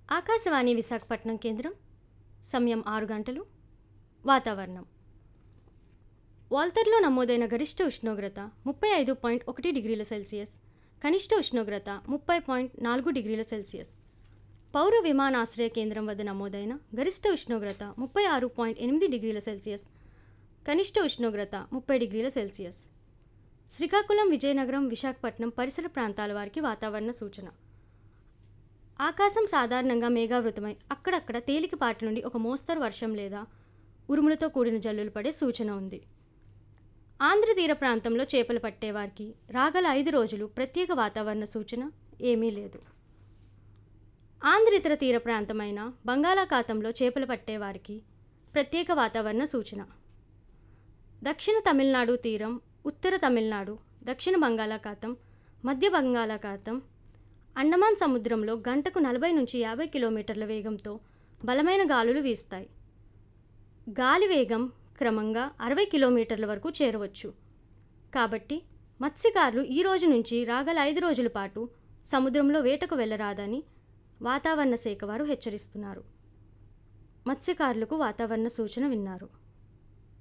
ఆకాశవాణి విశాఖపట్నం కేంద్రం సమయం ఆరు గంటలు వాతావరణం వాల్తర్లో నమోదైన గరిష్ట ఉష్ణోగ్రత ముప్పై ఐదు పాయింట్ ఒకటి డిగ్రీల సెల్సియస్ కనిష్ట ఉష్ణోగ్రత ముప్పై పాయింట్ నాలుగు డిగ్రీల సెల్సియస్ పౌర విమానాశ్రయ కేంద్రం వద్ద నమోదైన గరిష్ట ఉష్ణోగ్రత ముప్పై ఆరు పాయింట్ ఎనిమిది డిగ్రీల సెల్సియస్ కనిష్ట ఉష్ణోగ్రత ముప్పై డిగ్రీల సెల్సియస్ శ్రీకాకుళం విజయనగరం విశాఖపట్నం పరిసర ప్రాంతాల వారికి వాతావరణ సూచన ఆకాశం సాధారణంగా మేఘావృతమై అక్కడక్కడ తేలికపాటి నుండి ఒక మోస్తరు వర్షం లేదా ఉరుములతో కూడిన జల్లులు పడే సూచన ఉంది ఆంధ్ర తీర ప్రాంతంలో చేపలు పట్టేవారికి రాగల ఐదు రోజులు ప్రత్యేక వాతావరణ సూచన ఏమీ లేదు ఆంధ్ర ఇతర తీర ప్రాంతమైన బంగాళాఖాతంలో చేపలు పట్టేవారికి ప్రత్యేక వాతావరణ సూచన దక్షిణ తమిళనాడు తీరం ఉత్తర తమిళనాడు దక్షిణ బంగాళాఖాతం మధ్య బంగాళాఖాతం అండమాన్ సముద్రంలో గంటకు నలభై నుంచి యాభై కిలోమీటర్ల వేగంతో బలమైన గాలులు వీస్తాయి గాలి వేగం క్రమంగా అరవై కిలోమీటర్ల వరకు చేరవచ్చు కాబట్టి మత్స్యకారులు ఈ రోజు నుంచి రాగల ఐదు రోజుల పాటు సముద్రంలో వేటకు వెళ్ళరాదని వాతావరణ శాఖ వారు హెచ్చరిస్తున్నారు మత్స్యకారులకు వాతావరణ సూచన విన్నారు